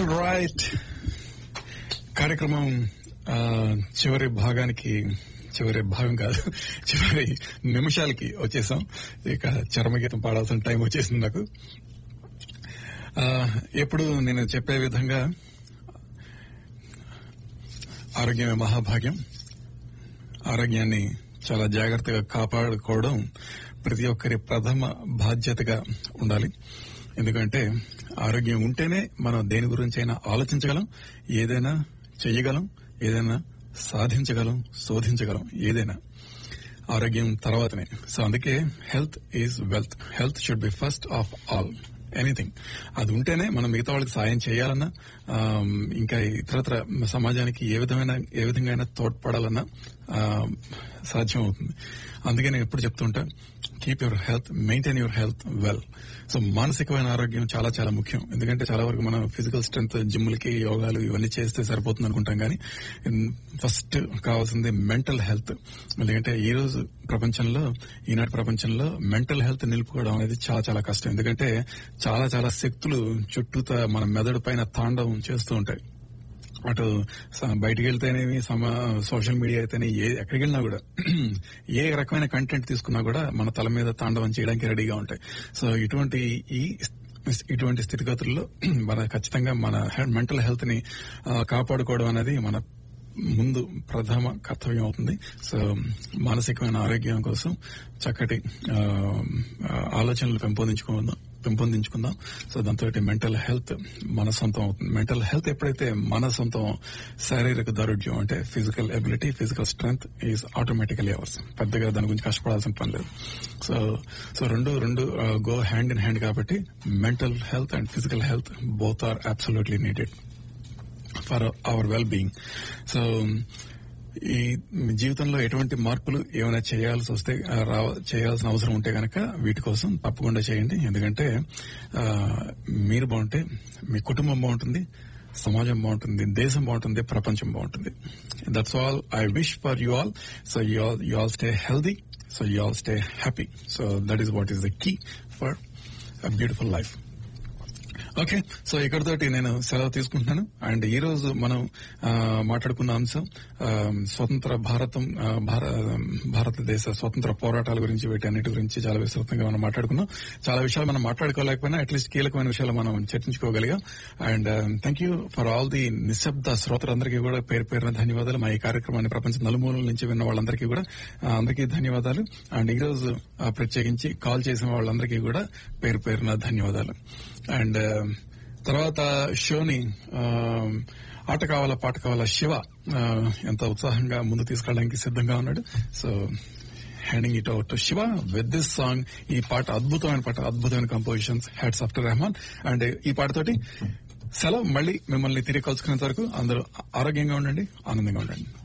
all right కార్యక్రమం ఆ, చివరి భాగానికి చివరి భాగం కాదు చివరి నిమిషాలకి వచ్చేసాం ఇక చర్మగీతం పాడాల్సిన టైం వచ్చేసింది నాకు ఆ, ఎప్పుడు నేను చెప్పే విధంగా ఆరోగ్యమే మహాభాగ్యం ఆరోగ్యాన్ని చాలా జాగ్రత్తగా కాపాడుకోవడం ప్రతి ఒక్కరి ప్రథమ బాధ్యతగా ఉండాలి ఎందుకంటే ఆరోగ్యం ఉంటేనే మనం దేని గురించి అయినా ఆలోచించగలం ఏదైనా చెయ్యగలం ఏదైనా సాధించగలం శోధించగలం ఏదైనా ఆరోగ్యం తర్వాతనే సో అందుకే health is wealth health should be first of all anything అది ఉంటేనే మనం మిగతా వాళ్ళకి సాయం చేయాలన్నా ఆమ్, ఇంకా ఇతరత్ర సమాజానికి ఏ విధమైన ఏ విధంగా అయినా తోడ్పడాలన్నా ఆ, సాధ్యం అవుతుంది అందుకే నేను ఎప్పుడు చెప్తుంటా keep your health maintain your health well so మానసికమైన ఆరోగ్యం చాలా చాలా ముఖ్యం ఎందుకంటే చాలా వరకు మనం ఫిజికల్ స్ట్రెంత్ జిమ్లకి యోగాలు ఇవన్నీ చేస్తే సరిపోతుంది అనుకుంటాం కానీ ఫస్ట్ కావాల్సింది మెంటల్ హెల్త్ ఎందుకంటే ఈ రోజు ప్రపంచంలో ఈనాటి ప్రపంచంలో మెంటల్ హెల్త్ నిలుపుకోవడం అనేది చాలా చాలా కష్టం ఎందుకంటే చాలా చాలా శక్తులు చుట్టూతా మన మెదడు పైన తాండవం చేస్తూ ఉంటాయి అటు స- బయటికి వెళ్తేనేమి సమా సోషల్ మీడియా అయితేనే ఏ ఎక్కడికి వెళ్ళినా కూడా ఏ రకమైన కంటెంట్ తీసుకున్నా కూడా మన తల మీద తాండవం చేయడానికి రెడీగా ఉంటాయి సో ఇటువంటి ఈ ఇటువంటి స్థితిగతుల్లో మన ఖచ్చితంగా మన మెంటల్ హెల్త్ ని ఆ, కాపాడుకోవడం అనేది మన ముందు ప్రథమ కర్తవ్యం అవుతుంది సో మానసికమైన ఆరోగ్యం కోసం చక్కటి ఆ, ఆ, ఆలోచనలు పెంపొందించుకుందాం పెంపొందించుకుందాం సో దాంతో మెంటల్ హెల్త్ మన సొంతం అవుతుంది మెంటల్ హెల్త్ ఎప్పుడైతే మన సొంతం శారీరక దారుఢ్యం అంటే physical ability physical strength is automatically ours పెద్దగా దాని గురించి కష్టపడాల్సిన పని లేదు సో సో రెండు రెండు గో హ్యాండ్ ఇన్ హ్యాండ్ కాబట్టి mental health and physical health both are absolutely needed for our well being so ఈ జీవితంలో ఎటువంటి మార్పులు ఏమైనా చేయాల్సి వస్తే ఆ, రావ- చేయాల్సిన అవసరం ఉంటే గనక వీటి కోసం తప్పకుండా చేయండి ఎందుకంటే ఆ, మీరు బాగుంటే మీ కుటుంబం బాగుంటుంది సమాజం బాగుంటుంది దేశం బాగుంటుంది ప్రపంచం బాగుంటుంది that's all I wish for you all so you all you all stay healthy so you all stay happy so that is what is the key for beautiful life okay so ఇక్కడతోటి నేను సెలవు తీసుకుంటున్నాను and ఈ రోజు మనం ఆ, మాట్లాడుకున్న అంశం ఆ, స్వతంత్ర భారతం ఆ, భార- భారతదేశ స్వతంత్ర పోరాటాల గురించి వీటన్నిటి గురించి చాలా విస్తృతంగా మనం మాట్లాడుకున్నాం చాలా విషయాలు మనం మాట్లాడుకోలేకపోయినా అట్లీస్ట్ కీలకమైన విషయాలు మనం చర్చించుకోగలిగాం and thank you for all the నిశ్శబ్ద శ్రోతలందరికీ కూడా పేరు పేరున ధన్యవాదాలు మా ఈ కార్యక్రమాన్ని ప్రపంచ నలుమూలల నుంచి విన్న వాళ్ళందరికీ కూడా ఆ, అందరికీ ధన్యవాదాలు అండ్ ఈ రోజు ఆ, ప్రత్యేకించి కాల్ చేసిన వాళ్ళందరికీ కూడా పేరు పేరున ధన్యవాదాలు అండ్ తర్వాత షోని ఆ, ఆట కావాలా పాట కావాలా శివ ఆ, ఎంత ఉత్సాహంగా ముందు తీసుకెళ్ళడానికి సిద్ధంగా ఉన్నాడు so handing it out Shiva with this song ఈ పాట అద్భుతమైన పాట అద్భుతమైన compositions hats after Rahman and ఈ పాటతోటి సెలవు మళ్ళీ మిమ్మల్ని తిరిగి కలుసుకునేంత వరకు అందరూ ఆరోగ్యంగా ఉండండి ఆనందంగా ఉండండి